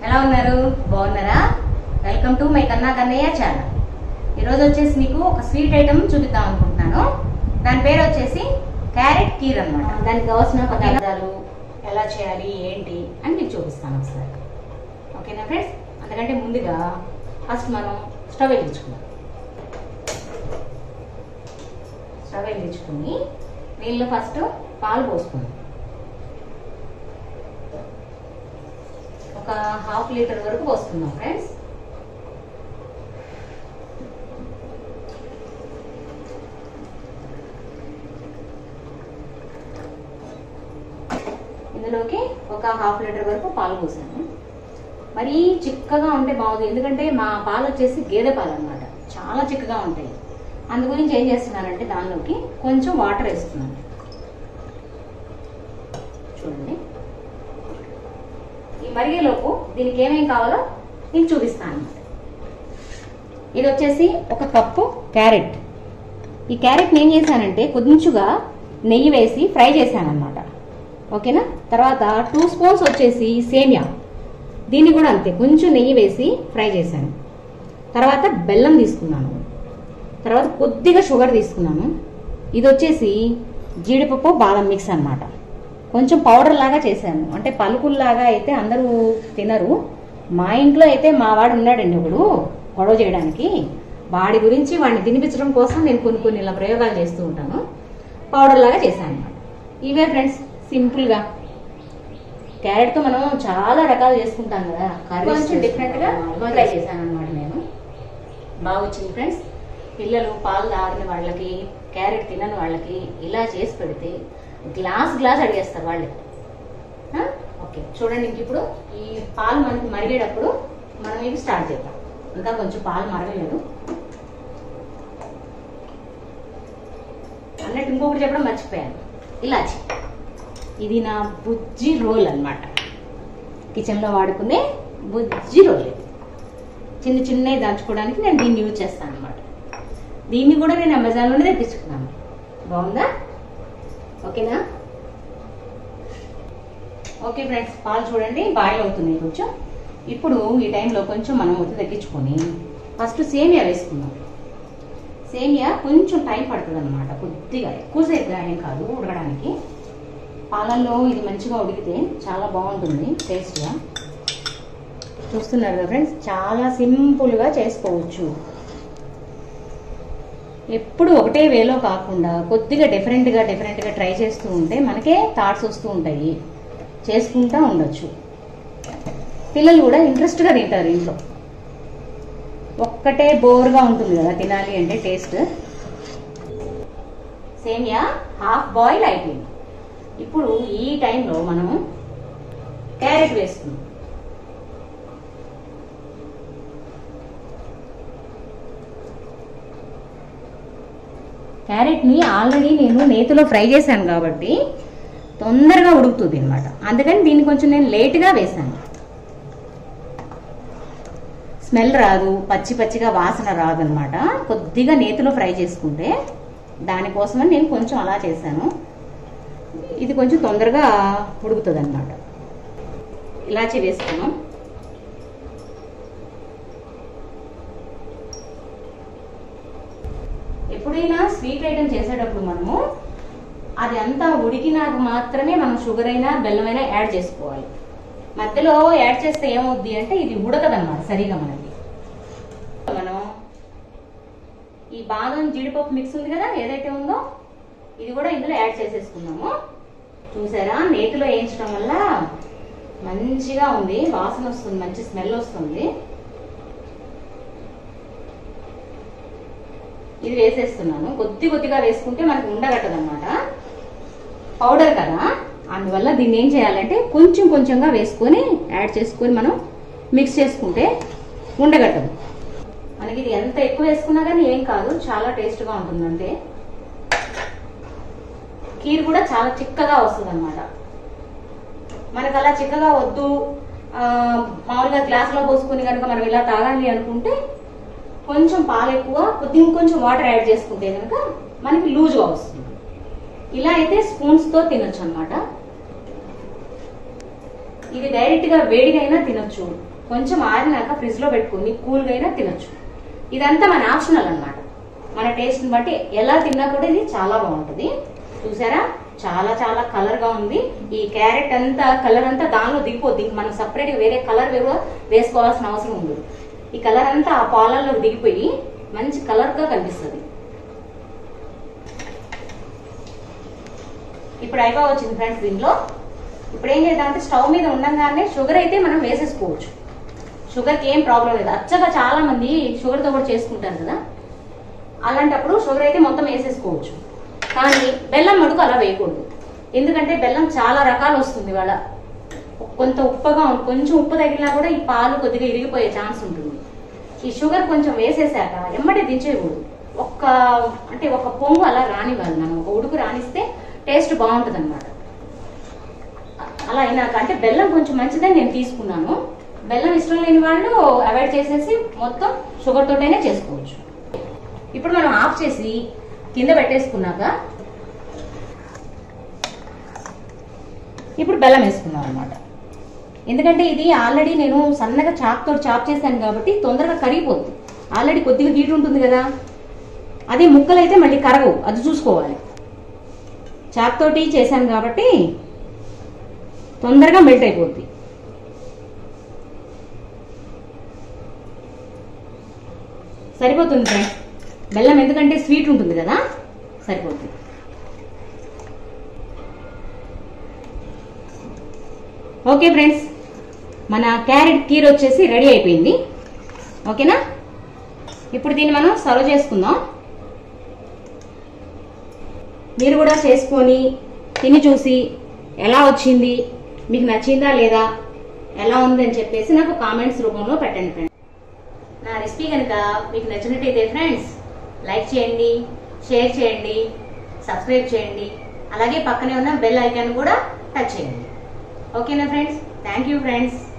ఎలా ఉన్నారు బాగున్నారా వెల్కమ్ టు మై కన్నా కన్నయ్య ఛానల్ ఈరోజు వచ్చేసి మీకు ఒక స్వీట్ ఐటమ్ చూపిద్దాం అనుకుంటున్నాను దాని పేరు వచ్చేసి క్యారెట్ కీర్ అన్నమాట దానికి కావాల్సిన పదార్థాలు ఎలా చేయాలి ఏంటి అని మీకు చూపిస్తాను ఒకసారి ఓకేనా ఫ్రెండ్స్ అందుకంటే ముందుగా ఫస్ట్ మనం స్టవ్ వెలిగించుకుందాం స్టవ్ వెలిగించుకుని నీళ్ళు ఫస్ట్ పాలు పోసుకుందాం ఒక హాఫ్ లీటర్ వరకు పోసుకుందాం ఫ్రెండ్స్ ఇందులోకి ఒక హాఫ్ లీటర్ వరకు పాలు పోసాను మరీ చిక్కగా ఉంటే బాగుంది ఎందుకంటే మా పాలు వచ్చేసి గేదె పాలు అనమాట చాలా చిక్కగా ఉంటాయి అందు గురించి ఏం చేస్తున్నానంటే దానిలోకి కొంచెం వాటర్ వేస్తున్నాను చూడండి ఈ మరిగేలోపు దీనికి ఏమేం కావాలో నేను చూపిస్తాను అన్నమాట ఇది వచ్చేసి ఒక కప్పు క్యారెట్ ఈ క్యారెట్ నేను చేశానంటే కొంచెంగా నెయ్యి వేసి ఫ్రై చేశాను అనమాట ఓకేనా తర్వాత టూ స్పూన్స్ వచ్చేసి సేమియా దీన్ని కూడా అంతే కొంచెం నెయ్యి వేసి ఫ్రై చేశాను తర్వాత బెల్లం తీసుకున్నాను తర్వాత కొద్దిగా షుగర్ తీసుకున్నాను ఇది వచ్చేసి జీడిపప్పు బాదం మిక్స్ అన్నమాట కొంచెం పౌడర్ లాగా చేశాను అంటే పలుకుల్లాగా అయితే అందరూ తినరు మా ఇంట్లో అయితే మా వాడు ఉన్నాడండి ఒకడు గొడవ చేయడానికి వాడి గురించి వాడిని తినిపించడం కోసం నేను కొన్ని కొన్ని ఇలా ప్రయోగాలు చేస్తూ ఉంటాను పౌడర్ లాగా చేశాను అన్నమాట ఇవే ఫ్రెండ్స్ సింపుల్గా క్యారెట్తో మనం చాలా రకాలు చేసుకుంటాం కదా కొంచెం డిఫరెంట్గా ట్రై చేశాను అనమాట నేను బాగా వచ్చింది ఫ్రెండ్స్ పిల్లలు పాలు తాగిన వాళ్ళకి క్యారెట్ తినని వాళ్ళకి ఇలా చేసి పెడితే గ్లాస్ గ్లాస్ అడిగేస్తారు వాళ్ళు ఆ? ఓకే చూడండి ఇంక ఇప్పుడు ఈ పాలు మనకి మరిగేటప్పుడు మనం ఇవి స్టార్ట్ చేద్దాం ఇంకా కొంచెం పాలు మరగలేదు అన్నట్టు ఇంకొకటి చెప్పడం మర్చిపోయాను ఇలాచి ఇది నా బుజ్జి రోల్ అన్నమాట కిచెన్లో వాడుకునే బుజ్జి రోల్ ఇది చిన్న చిన్నవి దంచుకోవడానికి నేను దీన్ని యూజ్ చేస్తాను అనమాట దీన్ని కూడా నేను అమెజాన్లోనే తెప్పించుకున్నాను బాగుందా ఓకేనా ఓకే ఫ్రెండ్స్ పాలు చూడండి బాయిల్ అవుతున్నాయి కొంచెం ఇప్పుడు ఈ టైంలో కొంచెం మనం ఒత్తి తగ్గించుకొని ఫస్ట్ సేమియా వేసుకుందాం సేమియా కొంచెం టైం పడుతుంది అనమాట కొద్దిగా ఎక్కువసేపు ఏం కాదు ఉడకడానికి పాలల్లో ఇది మంచిగా ఉడికితే చాలా బాగుంటుంది టేస్ట్గా చూస్తున్నారు కదా ఫ్రెండ్స్ చాలా సింపుల్గా చేసుకోవచ్చు ఎప్పుడు ఒకటే వేలో కాకుండా కొద్దిగా డిఫరెంట్గా డిఫరెంట్గా ట్రై చేస్తూ ఉంటే మనకే థాట్స్ వస్తూ ఉంటాయి చేసుకుంటా ఉండొచ్చు పిల్లలు కూడా ఇంట్రెస్ట్గా తింటారు ఇంట్లో ఒక్కటే బోర్గా ఉంటుంది కదా తినాలి అంటే టేస్ట్ సేమియా హాఫ్ బాయిల్ అయిపోయింది ఇప్పుడు ఈ టైంలో మనం క్యారెట్ వేసుకుందాం క్యారెట్ని ఆల్రెడీ నేను నేతిలో ఫ్రై చేశాను కాబట్టి తొందరగా ఉడుకుతుంది అనమాట అందుకని దీన్ని కొంచెం నేను లేట్గా వేశాను స్మెల్ రాదు పచ్చి పచ్చిగా వాసన రాదు అనమాట కొద్దిగా నేతిలో ఫ్రై చేసుకుంటే దానికోసమని నేను కొంచెం అలా చేశాను ఇది కొంచెం తొందరగా ఉడుకుతుంది అనమాట ఇలాచి వేసుకున్నాం ఎప్పుడైనా స్వీట్ ఐటమ్ చేసేటప్పుడు మనము అది అంతా ఉడికినాక మాత్రమే మనం షుగర్ అయినా బెల్లం అయినా యాడ్ చేసుకోవాలి మధ్యలో యాడ్ చేస్తే ఏమవుద్ది అంటే ఇది ఉడకదన్నమాట సరిగా మనకి మనం ఈ బాదం జీడిపప్పు మిక్స్ ఉంది కదా ఏదైతే ఉందో ఇది కూడా ఇందులో యాడ్ చేసేసుకున్నాము చూసారా నేతిలో వేయించడం వల్ల మంచిగా ఉంది వాసన వస్తుంది మంచి స్మెల్ వస్తుంది ఇది వేసేస్తున్నాను కొద్ది కొద్దిగా వేసుకుంటే మనకు ఉండగట్టదు అనమాట పౌడర్ కదా అందువల్ల దీన్ని ఏం చేయాలంటే కొంచెం కొంచెంగా వేసుకొని యాడ్ చేసుకొని మనం మిక్స్ చేసుకుంటే ఉండగట్టదు మనకి ఇది ఎంత ఎక్కువ వేసుకున్నా కానీ ఏం కాదు చాలా టేస్ట్గా ఉంటుంది అంతే కీర్ కూడా చాలా చిక్కగా వస్తుంది అనమాట మనకు అలా చిక్కగా వద్దు ఆ, మామూలుగా గ్లాసులో పోసుకొని కనుక మనం ఇలా తాగాలి అనుకుంటే కొంచెం పాలు ఎక్కువ కొద్ది ఇంకొంచెం వాటర్ యాడ్ చేసుకుంటే కనుక మనకి లూజ్గా వస్తుంది ఇలా అయితే స్పూన్స్తో తినొచ్చు అనమాట ఇది డైరెక్ట్గా వేడిగా అయినా తినొచ్చు కొంచెం ఆరినాక ఫ్రిడ్జ్ లో పెట్టుకుని కూల్గా అయినా తినొచ్చు ఇదంతా మన ఆప్షనల్ అన్నమాట మన టేస్ట్ ని బట్టి ఎలా తిన్నా కూడా ఇది చాలా బాగుంటుంది చూసారా చాలా చాలా కలర్ గా ఉంది ఈ క్యారెట్ అంతా కలర్ అంతా దానిలో దిగిపోద్ది ఇంక మనం సపరేట్ గా వేరే కలర్ వేసుకోవాల్సిన అవసరం ఉండదు ఈ కలర్ అంతా ఆ పాలల్లో దిగిపోయి మంచి కలర్ గా కనిపిస్తుంది ఇప్పుడు అయిపో వచ్చింది ఫ్రెండ్స్ దీనిలో ఇప్పుడు ఏం చేద్దామంటే స్టవ్ మీద ఉండగానే షుగర్ అయితే మనం వేసేసుకోవచ్చు షుగర్కి ఏం ప్రాబ్లం లేదు అచ్చగా చాలా మంది షుగర్తో కూడా చేసుకుంటారు కదా అలాంటప్పుడు షుగర్ అయితే మొత్తం వేసేసుకోవచ్చు కానీ బెల్లం మడుకు అలా వేయకూడదు ఎందుకంటే బెల్లం చాలా రకాలు వస్తుంది వాళ్ళ కొంత ఉప్పగా ఉం- కొంచెం ఉప్పు తగిలినా కూడా ఈ పాలు కొద్దిగా ఇరిగిపోయే ఛాన్స్ ఉంటుంది ఈ షుగర్ కొంచెం వేసేసాక ఎమ్మటే దించేయకూడదు ఒక్క అంటే ఒక పొంగు అలా రానివ్వాలి మనం ఒక ఉడుకు రానిస్తే టేస్ట్ బాగుంటుంది అనమాట అలా అయినాక అంటే బెల్లం కొంచెం మంచిదని నేను తీసుకున్నాను బెల్లం ఇష్టం లేని వాళ్ళు అవాయిడ్ చేసేసి మొత్తం షుగర్ తోటైనా చేసుకోవచ్చు ఇప్పుడు మనం ఆఫ్ చేసి కింద పెట్టేసుకున్నాక ఇప్పుడు బెల్లం వేసుకున్నాం అనమాట ఎందుకంటే ఇది ఆల్రెడీ నేను సన్నగా చాక్ తోటి చాప్ చేశాను కాబట్టి తొందరగా కరిగిపోద్ది ఆల్రెడీ కొద్దిగా హీట్ ఉంటుంది కదా అదే ముక్కలు అయితే మళ్ళీ కరగవు అది చూసుకోవాలి చాక్ తోటి చేశాను కాబట్టి తొందరగా మెల్ట్ అయిపోద్ది సరిపోతుంది ఫ్రెండ్స్ బెల్లం ఎందుకంటే స్వీట్ ఉంటుంది కదా సరిపోతుంది ఓకే ఫ్రెండ్స్ మన క్యారెట్ కీర్ వచ్చేసి రెడీ అయిపోయింది ఓకేనా ఇప్పుడు దీన్ని మనం సర్వ్ చేసుకుందాం మీరు కూడా చేసుకొని తిని చూసి ఎలా వచ్చింది మీకు నచ్చిందా లేదా ఎలా ఉందని చెప్పేసి నాకు కామెంట్స్ రూపంలో పెట్టండి ఫ్రెండ్స్ నా రెసిపీ కనుక మీకు నచ్చినట్టయితే ఫ్రెండ్స్ లైక్ చేయండి షేర్ చేయండి సబ్స్క్రైబ్ చేయండి అలాగే పక్కనే ఉన్న బెల్ ఐకాన్ కూడా టచ్ చేయండి ఓకేనా ఫ్రెండ్స్ థ్యాంక్ యూ ఫ్రెండ్స్